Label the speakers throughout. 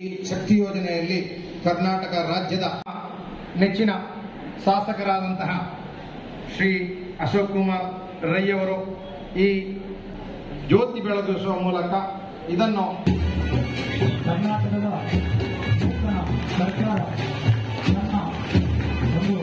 Speaker 1: ಈ ಶಕ್ತಿ ಯೋಜನೆಯಲ್ಲಿ ಕರ್ನಾಟಕ ರಾಜ್ಯದ ನೆಚ್ಚಿನ ಶಾಸಕರಾದಂತಹ ಶ್ರೀ ಅಶೋಕ್ ಕುಮಾರ್ ರೈ ಅವರು ಈ ಜ್ಯೋತಿ ಬೆಳಗಿಸುವ ಮೂಲಕ ಇದನ್ನು
Speaker 2: ಕರ್ನಾಟಕದ ನೂತನ ಸರ್ಕಾರ ತನ್ನ ಒಂದು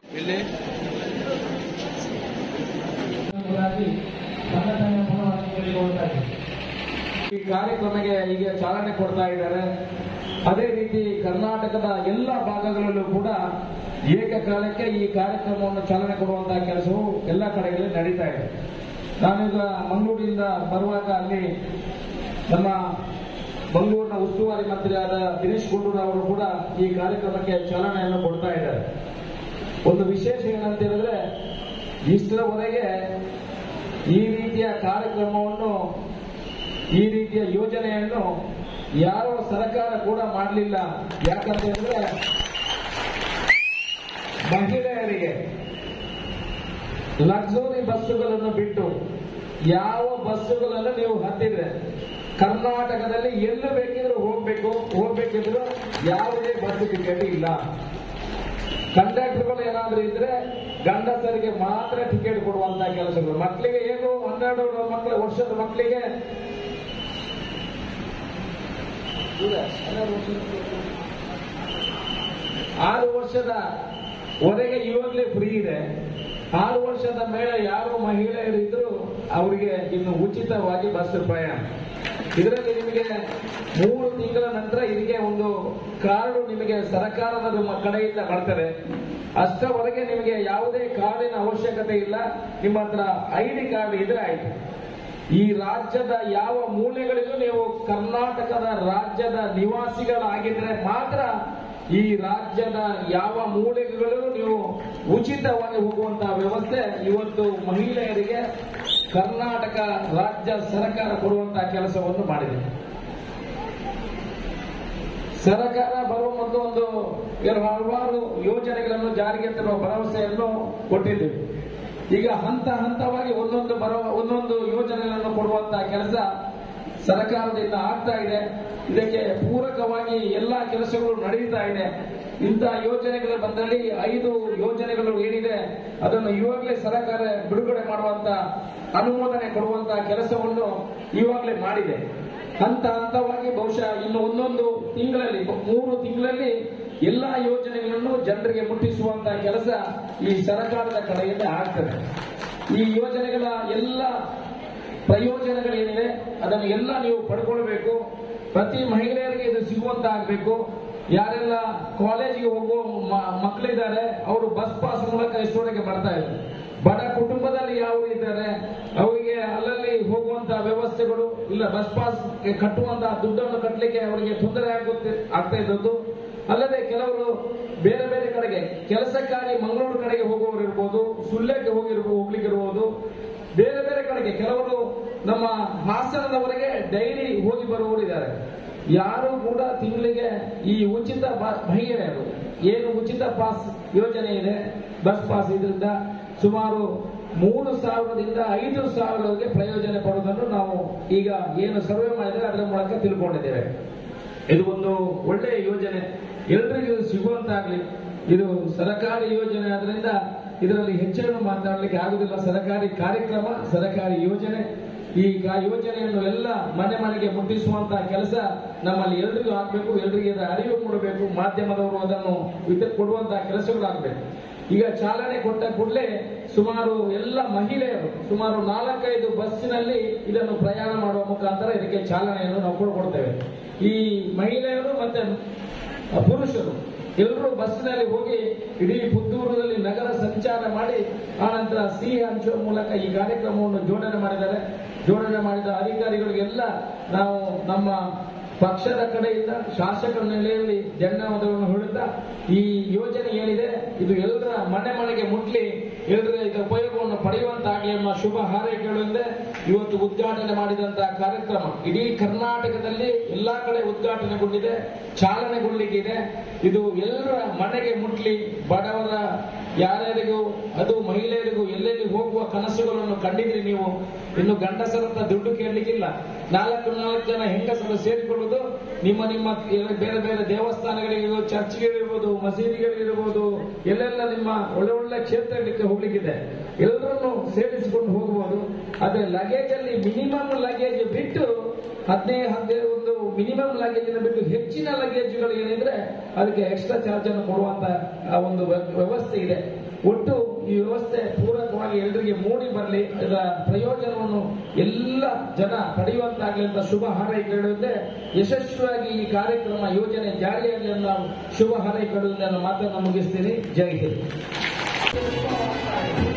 Speaker 2: ಬೃಹತ್ ಸಂಘಟನೆಯ ಮೂಲವಾಗಿ ಹೇಳಿಕೊಳ್ತಾ ಇದೆ
Speaker 3: ಈ ಕಾರ್ಯಕ್ರಮಕ್ಕೆ ಈಗ ಚಾಲನೆ ಕೊಡ್ತಾ ಇದ್ದಾರೆ ಅದೇ ರೀತಿ ಕರ್ನಾಟಕದ ಎಲ್ಲ ಭಾಗಗಳಲ್ಲೂ ಕೂಡ ಏಕಕಾಲಕ್ಕೆ ಈ ಕಾರ್ಯಕ್ರಮವನ್ನು ಚಾಲನೆ ಕೊಡುವಂತಹ ಕೆಲಸವು ಎಲ್ಲ ಕಡೆಗಳಲ್ಲಿ ನಡೀತಾ ಇದೆ ನಾನೀಗ ಮಂಗಳೂರಿನಿಂದ ಬರುವಾಗ ಅಲ್ಲಿ ನಮ್ಮ ಮಂಗಳೂರಿನ ಉಸ್ತುವಾರಿ ಮಂತ್ರಿಯಾದ ದಿನೇಶ್ ಗುಂಡೂರಾವ್ ಅವರು ಕೂಡ ಈ ಕಾರ್ಯಕ್ರಮಕ್ಕೆ ಚಾಲನೆಯನ್ನು ಕೊಡ್ತಾ ಇದ್ದಾರೆ ಒಂದು ವಿಶೇಷ ಏನಂತ ಹೇಳಿದ್ರೆ ಇಷ್ಟರವರೆಗೆ ಈ ರೀತಿಯ ಕಾರ್ಯಕ್ರಮವನ್ನು ಈ ರೀತಿಯ ಯೋಜನೆಯನ್ನು ಯಾರೋ ಸರ್ಕಾರ ಕೂಡ ಮಾಡಲಿಲ್ಲ ಯಾಕಂತ ಹೇಳಿದ್ರೆ ಮಹಿಳೆಯರಿಗೆ ಲಕ್ಸುರಿ ಬಸ್ಸುಗಳನ್ನು ಬಿಟ್ಟು ಯಾವ ಬಸ್ಸುಗಳನ್ನು ನೀವು ಹತ್ತಿದ್ರೆ ಕರ್ನಾಟಕದಲ್ಲಿ ಎಲ್ಲಿ ಬೇಕಿದ್ರು ಹೋಗ್ಬೇಕು ಹೋಗ್ಬೇಕಿದ್ರು ಯಾವುದೇ ಬಸ್ ಟಿಕೆಟ್ ಇಲ್ಲ ಕಂಡಕ್ಟರ್ಗಳು ಏನಾದ್ರೂ ಇದ್ರೆ ಗಂಡಸರಿಗೆ ಮಾತ್ರ ಟಿಕೆಟ್ ಕೊಡುವಂತಹ ಕೆಲಸಗಳು ಮಕ್ಕಳಿಗೆ ಏನು ಹನ್ನೆರಡು ಮಕ್ಕಳ ವರ್ಷದ ಮಕ್ಕಳಿಗೆ ಆರು ವರ್ಷದ ವರೆಗೆ ಇವಾಗಲೇ ಫ್ರೀ ಇದೆ ಆರು ವರ್ಷದ ಮೇಲೆ ಯಾರು ಮಹಿಳೆಯರು ಇದ್ರು ಅವರಿಗೆ ಇನ್ನು ಉಚಿತವಾಗಿ ಬಸ್ ಪ್ರಯಾಣ ಇದರಲ್ಲಿ ನಿಮಗೆ ಮೂರು ತಿಂಗಳ ನಂತರ ಇದಕ್ಕೆ ಒಂದು ಕಾರ್ಡು ನಿಮಗೆ ಸರ್ಕಾರದ ನಿಮ್ಮ ಕಡೆಯಿಂದ ಬರ್ತದೆ ಅಷ್ಟರವರೆಗೆ ನಿಮಗೆ ಯಾವುದೇ ಕಾರ್ಡಿನ ಅವಶ್ಯಕತೆ ಇಲ್ಲ ನಿಮ್ಮ ಹತ್ರ ಐ ಡಿ ಕಾರ್ಡ್ ಇದ್ರೆ ಆಯ್ತು ಈ ರಾಜ್ಯದ ಯಾವ ಮೂಲೆಗಳಿಗೂ ನೀವು ಕರ್ನಾಟಕದ ರಾಜ್ಯದ ನಿವಾಸಿಗಳಾಗಿದ್ರೆ ಮಾತ್ರ ಈ ರಾಜ್ಯದ ಯಾವ ಮೂಲೆಗಳು ನೀವು ಉಚಿತವಾಗಿ ಹೋಗುವಂತಹ ವ್ಯವಸ್ಥೆ ಇವತ್ತು ಮಹಿಳೆಯರಿಗೆ ಕರ್ನಾಟಕ ರಾಜ್ಯ ಸರ್ಕಾರ ಕೊಡುವಂತಹ ಕೆಲಸವನ್ನು ಮಾಡಿದೆ ಸರ್ಕಾರ ಬರುವ ಮೊದಲು ಒಂದು ಎರಡು ಹಲವಾರು ಯೋಜನೆಗಳನ್ನು ಜಾರಿಗೆ ತರುವ ಭರವಸೆಯನ್ನು ಕೊಟ್ಟಿದ್ದೇವೆ ಈಗ ಹಂತ ಹಂತವಾಗಿ ಒಂದೊಂದು ಬರುವ ಒಂದೊಂದು ಯೋಜನೆಗಳನ್ನು ಕೊಡುವಂತಹ ಕೆಲಸ ಸರ್ಕಾರದಿಂದ ಆಗ್ತಾ ಇದೆ ಇದಕ್ಕೆ ಪೂರಕವಾಗಿ ಎಲ್ಲಾ ಕೆಲಸಗಳು ನಡೀತಾ ಇದೆ ಇಂತಹ ಯೋಜನೆಗಳು ಬಂದಲ್ಲಿ ಐದು ಯೋಜನೆಗಳು ಏನಿದೆ ಅದನ್ನು ಇವಾಗಲೇ ಸರ್ಕಾರ ಬಿಡುಗಡೆ ಮಾಡುವಂತ ಅನುಮೋದನೆ ಕೊಡುವಂತಹ ಕೆಲಸವನ್ನು ಇವಾಗಲೇ ಮಾಡಿದೆ ಹಂತ ಹಂತವಾಗಿ ಬಹುಶಃ ಇನ್ನು ಒಂದೊಂದು ತಿಂಗಳಲ್ಲಿ ಮೂರು ತಿಂಗಳಲ್ಲಿ ಎಲ್ಲಾ ಯೋಜನೆಗಳನ್ನು ಜನರಿಗೆ ಮುಟ್ಟಿಸುವಂತಹ ಕೆಲಸ ಈ ಸರ್ಕಾರದ ಕಡೆಯಿಂದ ಆಗ್ತದೆ ಈ ಯೋಜನೆಗಳ ಎಲ್ಲ ಪ್ರಯೋಜನಗಳೇನಿದೆ ಅದನ್ನು ಎಲ್ಲ ನೀವು ಪಡ್ಕೊಳ್ಬೇಕು ಪ್ರತಿ ಮಹಿಳೆಯರಿಗೆ ಇದು ಸಿಗುವಂತಾಗಬೇಕು ಯಾರೆಲ್ಲ ಕಾಲೇಜಿಗೆ ಹೋಗುವ ಮ- ಮಕ್ಕಳಿದ್ದಾರೆ ಅವರು ಬಸ್ ಪಾಸ್ ಮೂಲಕ ಇಷ್ಟೊಳಗೆ ಬರ್ತಾ ಇದ್ದಾರೆ ಬಡ ಕುಟುಂಬದಲ್ಲಿ ಯಾವ ಇದ್ದಾರೆ ಅವರಿಗೆ ಅಲ್ಲಲ್ಲಿ ಹೋಗುವಂತಹ ವ್ಯವಸ್ಥೆಗಳು ಇಲ್ಲ ಬಸ್ ಪಾಸ್ ಕಟ್ಟುವಂತಹ ದುಡ್ಡನ್ನು ಕಟ್ಟಲಿಕ್ಕೆ ಅವರಿಗೆ ತೊಂದರೆ ಆಗುತ್ತೆ ಆಗ್ತಾ ಇದ್ದದ್ದು ಅಲ್ಲದೆ ಕೆಲವರು ಬೇರೆ ಬೇರೆ ಕಡೆಗೆ ಕೆಲಸಕ್ಕಾಗಿ ಮಂಗಳೂರು ಕಡೆಗೆ ಹೋಗುವವರು ಇರ್ಬೋದು ಸುಳ್ಯಕ್ಕೆ ಹೋಗಿರ್ಬೋದು ಹೋಗ್ಲಿಕ್ಕಿರ್ಬೋದು ಬೇರೆ ಬೇರೆ ಕಡೆಗೆ ಕೆಲವರು ನಮ್ಮ ಹಾಸನದವರೆಗೆ ಡೈಲಿ ಹೋಗಿ ಬರುವವರು ಇದ್ದಾರೆ ಯಾರು ಕೂಡ ತಿಂಗಳಿಗೆ ಈ ಉಚಿತ ಬ- ಮಹಿಳೆಯರು ಏನು ಉಚಿತ ಪಾಸ್ ಯೋಜನೆ ಇದೆ ಬಸ್ ಪಾಸ್ ಇದರಿಂದ ಸುಮಾರು ಮೂರು ಸಾವಿರದಿಂದ ಐದು ಸಾವಿರವರೆಗೆ ಪ್ರಯೋಜನ ಪಡುವುದನ್ನು ನಾವು ಈಗ ಏನು ಸರ್ವೆ ಮಾಡಿದರೆ ಅದರ ಮೂಲಕ ತಿಳ್ಕೊಂಡಿದ್ದೇವೆ ಇದು ಒಂದು ಒಳ್ಳೆಯ ಯೋಜನೆ ಎಲ್ರಿಗೂ ಸಿಗುವಂತಾಗ್ಲಿ ಇದು ಸರ್ಕಾರಿ ಯೋಜನೆ ಆದ್ರಿಂದ ಇದರಲ್ಲಿ ಹೆಚ್ಚೇನು ಮಾತನಾಡಲಿಕ್ಕೆ ಆಗುದಿಲ್ಲ ಸರ್ಕಾರಿ ಕಾರ್ಯಕ್ರಮ ಸರ್ಕಾರಿ ಯೋಜನೆ ಈ ಕಾ- ಯೋಜನೆಯನ್ನು ಎಲ್ಲ ಮನೆ ಮನೆಗೆ ಮುಟ್ಟಿಸುವಂತಹ ಕೆಲಸ ನಮ್ಮಲ್ಲಿ ಎಲ್ರಿಗೂ ಆಗ್ಬೇಕು ಎಲ್ರಿಗೆ ಇದರ ಅರಿವು ಮೂಡಬೇಕು ಮಾಧ್ಯಮದವರು ಅದನ್ನು ವಿತ ಕೊಡುವಂತಹ ಕೆಲಸಗಳಾಗಬೇಕು ಈಗ ಚಾಲನೆ ಕೊಟ್ಟ ಕೂಡಲೇ ಸುಮಾರು ಎಲ್ಲ ಮಹಿಳೆಯರು ಸುಮಾರು ನಾಲ್ಕೈದು ಬಸ್ಸಿನಲ್ಲಿ ಇದನ್ನು ಪ್ರಯಾಣ ಮಾಡುವ ಮುಖಾಂತರ ಇದಕ್ಕೆ ಚಾಲನೆಯನ್ನು ನಾವು ಕೊಡ್ಕೊಡ್ತೇವೆ ಈ ಮಹಿಳೆಯರು ಮತ್ತೆ ಪುರುಷರು ಎಲ್ಲರೂ ಬಸ್ಸಿನಲ್ಲಿ ಹೋಗಿ ಇಡೀ ಪುತ್ತೂರಿನಲ್ಲಿ ನಗರ ಸಂಚಾರ ಮಾಡಿ ಆನಂತರ ಸಿಹಿ ಹಂಚುವ ಮೂಲಕ ಈ ಕಾರ್ಯಕ್ರಮವನ್ನು ಜೋಡಣೆ ಮಾಡಿದ್ದಾರೆ ಜೋಡಣೆ ಮಾಡಿದ ಅಧಿಕಾರಿಗಳಿಗೆಲ್ಲ ನಾವು ನಮ್ಮ ಪಕ್ಷದ ಕಡೆಯಿಂದ ಶಾಸಕರ ನೆಲೆಯಲ್ಲಿ ಜಂಡಾಮತವನ್ನು ಹೊರಡುತ್ತಾ ಈ ಯೋಜನೆ ಏನಿದೆ ಇದು ಎಲ್ಲರ ಮನೆ ಮನೆಗೆ ಮುಟ್ಲಿ ಎಲ್ಲರ ಇದರ ಉಪಯೋಗವನ್ನು ಪಡೆಯುವಂತಾಗಲಿ ಎಂಬ ಶುಭ ಹಾರೈಕೆಗಳಿಂದ ಇವತ್ತು ಉದ್ಘಾಟನೆ ಮಾಡಿದಂತಹ ಕಾರ್ಯಕ್ರಮ ಇಡೀ ಕರ್ನಾಟಕದಲ್ಲಿ ಎಲ್ಲಾ ಕಡೆ ಉದ್ಘಾಟನೆಗೊಂಡಿದೆ ಚಾಲನೆಗೊಳ್ಳಿಕ್ಕಿದೆ ಇದು ಎಲ್ಲರ ಮನೆಗೆ ಮುಟ್ಲಿ ಬಡವರ ಯಾರ್ಯಾರಿಗೂ ಅದು ಮಹಿಳೆಯರಿಗೂ ಎಲ್ಲೆಲ್ಲಿ ಹೋಗುವ ಕನಸುಗಳನ್ನು ಕಂಡಿದ್ರಿ ನೀವು ಇನ್ನು ಗಂಡಸರಂತ ದುಡ್ಡು ಕೇಳಲಿಕ್ಕಿಲ್ಲ ನಾಲ್ಕು ನಾಲ್ಕು ಜನ ಹೆಂಗಸರು ಸೇರಿಕೊಳ್ಳುವುದಕ್ಕೆ ಇರ್ಬೋದು ನಿಮ್ಮ ನಿಮ್ಮ ಬೇರೆ ಬೇರೆ ದೇವಸ್ಥಾನಗಳಿರ್ಬೋದು ಚರ್ಚ್ಗಳಿರ್ಬೋದು ಮಸೀದಿಗಳಿರ್ಬೋದು ಎಲ್ಲೆಲ್ಲ ನಿಮ್ಮ ಒಳ್ಳೆ ಒಳ್ಳೆ ಕ್ಷೇತ್ರಗಳಿಗೆ ಹೋಗ್ಲಿಕ್ಕಿದೆ ಎಲ್ಲರನ್ನು ಸೇರಿಸಿಕೊಂಡು ಹೋಗಬಹುದು ಅದೇ ಲಗೇಜ್ ಅಲ್ಲಿ ಮಿನಿಮಮ್ ಲಗೇಜ್ ಬಿಟ್ಟು ಹದಿನೈದು ಹದಿನೈದು ಒಂದು ಮಿನಿಮಮ್ ಲಗೇಜ್ ಬಿಟ್ಟು ಹೆಚ್ಚಿನ ಲಗೇಜ್ಗಳು ಏನಿದ್ರೆ ಅದಕ್ಕೆ ಎಕ್ಸ್ಟ್ರಾ ಚಾರ್ಜ್ ಅನ್ನು ಕೊಡುವಂತ ಆ ಒಂದು ವ್ಯ- ವ್ಯವಸ್ಥೆ ಇದೆ ಒಟ್ಟು ಈ ವ್ಯವಸ್ಥೆ ಪೂರಕವಾಗಿ ಎಲ್ಲರಿಗೆ ಮೂಡಿ ಬರಲಿ ಇದರ ಪ್ರಯೋಜನವನ್ನು ಎಲ್ಲ ಜನ ಪಡೆಯುವಂತಾಗಲಿ ಅಂತ ಶುಭ ಹಾರೈಕೆಳುತ್ತೆ ಯಶಸ್ವಿಯಾಗಿ ಈ ಕಾರ್ಯಕ್ರಮ ಯೋಜನೆ ಜಾರಿಯಾಗಲಿ ಅಂತ ನಾವು ಶುಭ ಹಾರೈಕೆಳುವುದನ್ನು ಮಾತನ್ನು ಮುಗಿಸ್ತೀನಿ ಜೈ ಹಿಂದ್